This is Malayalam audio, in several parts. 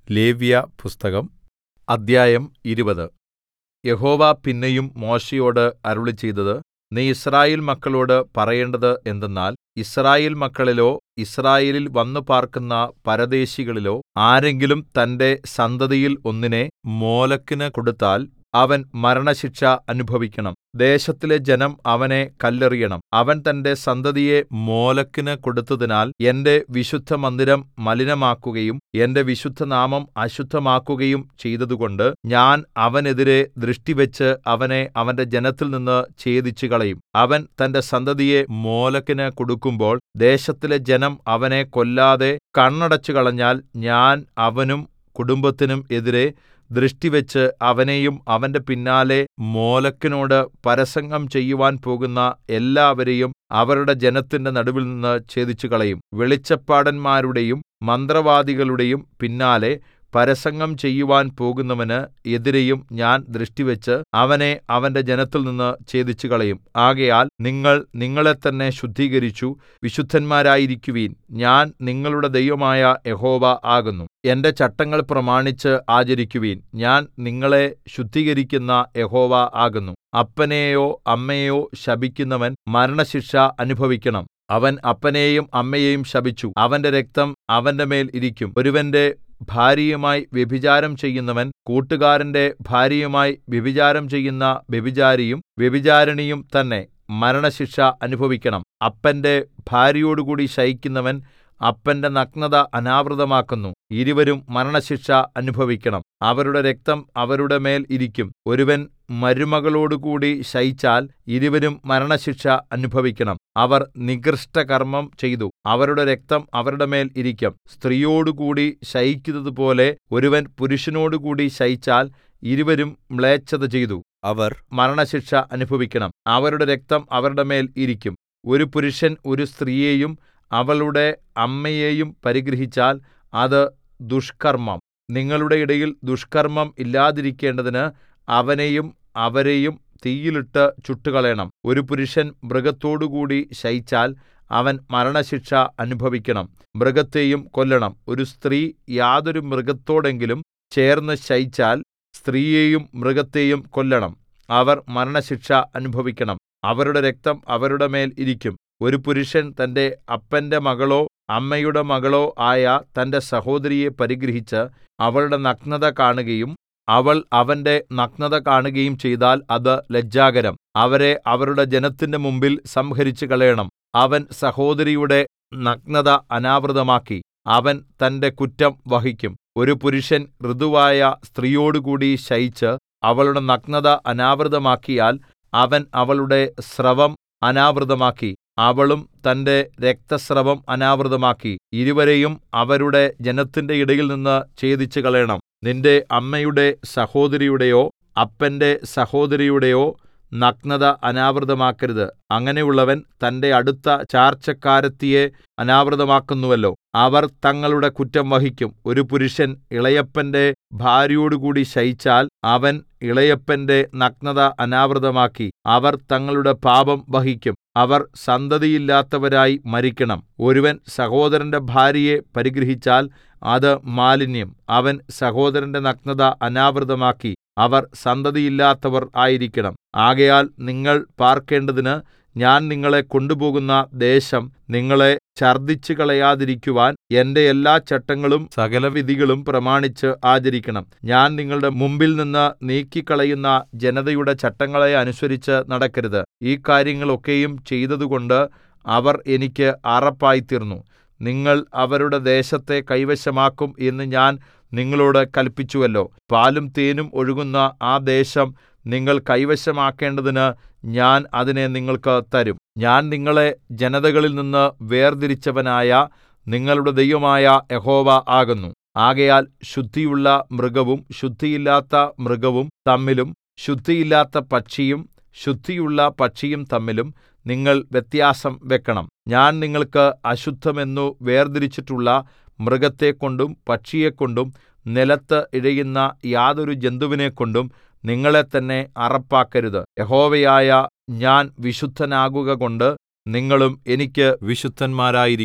ലേവ്യപുസ്തകം അദ്ധ്യായം ഇരുപത് യഹോവ പിന്നെയും മോശെയോട് അരുളിച്ചെയ്തത് നീ യിസ്രായേൽ മക്കളോട് പറയേണ്ടത് എന്തെന്നാൽ യിസ്രായേൽ മക്കളിലോ യിസ്രായേലിൽ വന്നുപാർക്കുന്ന പരദേശികളിലോ ആരെങ്കിലും തന്റെ സന്തതിയിൽ ഒന്നിനെ മോലെക്കിന് കൊടുത്താൽ അവൻ മരണശിക്ഷ അനുഭവിക്കണം ദേശത്തിലെ ജനം അവനെ കല്ലെറിയണം അവൻ തന്റെ സന്തതിയെ മോലെക്കിന് കൊടുത്തതിനാൽ എന്റെ വിശുദ്ധമന്ദിരം മലിനമാക്കുകയും എന്റെ വിശുദ്ധനാമം അശുദ്ധമാക്കുകയും ചെയ്തതുകൊണ്ട് ഞാൻ അവനെതിരെ ദൃഷ്ടിവച്ച് അവനെ അവന്റെ ജനത്തിൽനിന്ന് ഛേദിച്ചുകളയും അവൻ തന്റെ സന്തതിയെ മോലെക്കിന് കൊടുക്കുമ്പോൾ ദേശത്തിലെ ജനം അവനെ കൊല്ലാതെ കണ്ണടച്ചുകളഞ്ഞാൽ ഞാൻ അവനും കുടുംബത്തിനും എതിരെ ദൃഷ്ടിവച്ച് അവനെയും അവന്റെ പിന്നാലെ മോലെക്കിനോട് പരസംഗം ചെയ്യുവാൻ പോകുന്ന എല്ലാവരെയും അവരുടെ ജനത്തിന്റെ നടുവിൽനിന്ന് ഛേദിച്ചുകളയും വെളിച്ചപ്പാടന്മാരുടെയും മന്ത്രവാദികളുടെയും പിന്നാലെ പരസംഗം ചെയ്യുവാൻ പോകുന്നവന് എതിരെയും ഞാൻ ദൃഷ്ടിവച്ച് അവനെ അവന്റെ ജനത്തിൽനിന്ന് ഛേദിച്ചുകളയും ആകയാൽ നിങ്ങൾ നിങ്ങളെത്തന്നെ ശുദ്ധീകരിച്ചു വിശുദ്ധന്മാരായിരിക്കുവിൻ ഞാൻ നിങ്ങളുടെ ദൈവമായ യഹോവ ആകുന്നു എന്റെ ചട്ടങ്ങൾ പ്രമാണിച്ച് ആചരിക്കുവിൻ ഞാൻ നിങ്ങളെ ശുദ്ധീകരിക്കുന്ന യഹോവ ആകുന്നു അപ്പനെയോ അമ്മയെയോ ശപിക്കുന്നവൻ മരണശിക്ഷ അനുഭവിക്കണം അവൻ അപ്പനെയും അമ്മയെയും ശപിച്ചു അവന്റെ രക്തം അവന്റെ മേൽ ഇരിക്കും ഒരുവന്റെ ഭാര്യയുമായി വ്യഭിചാരം ചെയ്യുന്നവൻ കൂട്ടുകാരന്റെ ഭാര്യയുമായി വ്യഭിചാരം ചെയ്യുന്ന വ്യഭിചാരിയും വ്യഭിചാരിണിയും തന്നെ മരണശിക്ഷ അനുഭവിക്കണം അപ്പന്റെ ഭാര്യയോടുകൂടി ശയിക്കുന്നവൻ അപ്പന്റെ നഗ്നത അനാവൃതമാക്കുന്നു ഇരുവരും മരണശിക്ഷ അനുഭവിക്കണം അവരുടെ രക്തം അവരുടെ മേൽ ഇരിക്കും ഒരുവൻ മരുമകളോടുകൂടി ശയിച്ചാൽ ഇരുവരും മരണശിക്ഷ അനുഭവിക്കണം അവർ നികൃഷ്ടകർമ്മം ചെയ്തു അവരുടെ രക്തം അവരുടെ മേൽ ഇരിക്കും സ്ത്രീയോടുകൂടി ശയിക്കുന്നതുപോലെ ഒരുവൻ പുരുഷനോടുകൂടി ശയിച്ചാൽ ഇരുവരും മ്ലേച്ഛത ചെയ്തു അവർ മരണശിക്ഷ അനുഭവിക്കണം അവരുടെ രക്തം അവരുടെ മേൽ ഇരിക്കും ഒരു പുരുഷൻ ഒരു സ്ത്രീയെയും അവളുടെ അമ്മയെയും പരിഗ്രഹിച്ചാൽ അത് ദുഷ്കർമ്മം നിങ്ങളുടെ ഇടയിൽ ദുഷ്കർമ്മം ഇല്ലാതിരിക്കേണ്ടതിന് അവനെയും അവരെയും തീയിലിട്ട് ചുട്ടുകളയണം ഒരു പുരുഷൻ മൃഗത്തോടുകൂടി ശയിച്ചാൽ അവൻ മരണശിക്ഷ അനുഭവിക്കണം മൃഗത്തെയും കൊല്ലണം ഒരു സ്ത്രീ യാതൊരു മൃഗത്തോടെങ്കിലും ചേർന്ന് ശയിച്ചാൽ സ്ത്രീയെയും മൃഗത്തെയും കൊല്ലണം അവർ മരണശിക്ഷ അനുഭവിക്കണം അവരുടെ രക്തം അവരുടെ മേൽ ഇരിക്കും ഒരു പുരുഷൻ തന്റെ അപ്പന്റെ മകളോ അമ്മയുടെ മകളോ ആയ തന്റെ സഹോദരിയെ പരിഗ്രഹിച്ച് അവളുടെ നഗ്നത കാണുകയും അവൾ അവന്റെ നഗ്നത കാണുകയും ചെയ്താൽ അത് ലജ്ജാകരം അവരെ അവരുടെ ജനത്തിന്റെ മുമ്പിൽ സംഹരിച്ചു കളയണം അവൻ സഹോദരിയുടെ നഗ്നത അനാവൃതമാക്കി അവൻ തന്റെ കുറ്റം വഹിക്കും ഒരു പുരുഷൻ ഋതുവായ സ്ത്രീയോടുകൂടി ശയിച്ച് അവളുടെ നഗ്നത അനാവൃതമാക്കിയാൽ അവൻ അവളുടെ സ്രവം അനാവൃതമാക്കി അവളും തന്റെ രക്തസ്രവം അനാവൃതമാക്കി ഇരുവരെയും അവരുടെ ജനത്തിന്റെ ഇടയിൽനിന്ന് ഛേദിച്ചുകളയണം നിന്റെ അമ്മയുടെ സഹോദരിയുടെയോ അപ്പന്റെ സഹോദരിയുടെയോ നഗ്നത അനാവൃതമാക്കരുത് അങ്ങനെയുള്ളവൻ തന്റെ അടുത്ത ചാർച്ചക്കാരത്തിയെ അനാവൃതമാക്കുന്നുവല്ലോ അവർ തങ്ങളുടെ കുറ്റം വഹിക്കും ഒരു പുരുഷൻ ഇളയപ്പന്റെ ഭാര്യയോടുകൂടി ശയിച്ചാൽ അവൻ ഇളയപ്പന്റെ നഗ്നത അനാവൃതമാക്കി അവർ തങ്ങളുടെ പാപം വഹിക്കും അവർ സന്തതിയില്ലാത്തവരായി മരിക്കണം ഒരുവൻ സഹോദരന്റെ ഭാര്യയെ പരിഗ്രഹിച്ചാൽ അത് മാലിന്യം അവൻ സഹോദരന്റെ നഗ്നത അനാവൃതമാക്കി അവർ സന്തതിയില്ലാത്തവർ ആയിരിക്കണം ആകയാൽ നിങ്ങൾ പാർക്കേണ്ടതിന് ഞാൻ നിങ്ങളെ കൊണ്ടുപോകുന്ന ദേശം നിങ്ങളെ ഛർദ്ദിച്ചുകളയാതിരിക്കുവാൻ എന്റെ എല്ലാ ചട്ടങ്ങളും സകലവിധികളും പ്രമാണിച്ച് ആചരിക്കണം ഞാൻ നിങ്ങളുടെ മുമ്പിൽനിന്ന് നീക്കിക്കളയുന്ന ജനതയുടെ ചട്ടങ്ങളെ അനുസരിച്ച് നടക്കരുത് ഈ കാര്യങ്ങളൊക്കെയും ചെയ്തതുകൊണ്ട് അവർ എനിക്ക് അറപ്പായിത്തീർന്നു നിങ്ങൾ അവരുടെ ദേശത്തെ കൈവശമാക്കും എന്ന് ഞാൻ നിങ്ങളോട് കല്പിച്ചുവല്ലോ പാലും തേനും ഒഴുകുന്ന ആ ദേശം നിങ്ങൾ കൈവശമാക്കേണ്ടതിന് ഞാൻ അതിനെ നിങ്ങൾക്ക് തരും ഞാൻ നിങ്ങളെ ജനതകളിൽ നിന്ന് വേർതിരിച്ചവനായ നിങ്ങളുടെ ദൈവമായ യഹോവ ആകുന്നു ആകയാൽ ശുദ്ധിയുള്ള മൃഗവും ശുദ്ധിയില്ലാത്ത മൃഗവും തമ്മിലും ശുദ്ധിയില്ലാത്ത പക്ഷിയും ശുദ്ധിയുള്ള പക്ഷിയും തമ്മിലും നിങ്ങൾ വ്യത്യാസം വെക്കണം ഞാൻ നിങ്ങൾക്ക് അശുദ്ധമെന്നു വേർതിരിച്ചിട്ടുള്ള മൃഗത്തെക്കൊണ്ടും പക്ഷിയെക്കൊണ്ടും നിലത്ത് ഇഴയുന്ന യാതൊരു ജന്തുവിനെക്കൊണ്ടും നിങ്ങളെത്തന്നെ അറപ്പാക്കരുത് യഹോവയായ ഞാൻ വിശുദ്ധനാകുകകൊണ്ട് നിങ്ങളും എനിക്ക് വിശുദ്ധന്മാരായിരിക്കണം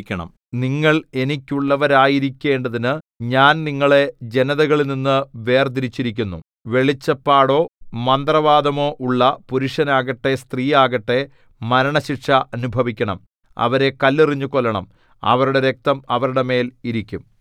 നിങ്ങൾ എനിക്കുള്ളവരായിരിക്കേണ്ടതിന് ഞാൻ നിങ്ങളെ ജനതകളിൽനിന്ന് വേർതിരിച്ചിരിക്കുന്നു വെളിച്ചപ്പാടോ മന്ത്രവാദമോ ഉള്ള പുരുഷനാകട്ടെ സ്ത്രീയാകട്ടെ മരണശിക്ഷ അനുഭവിക്കണം അവരെ കല്ലെറിഞ്ഞു കൊല്ലണം അവരുടെ രക്തം അവരുടെ മേൽ ഇരിക്കും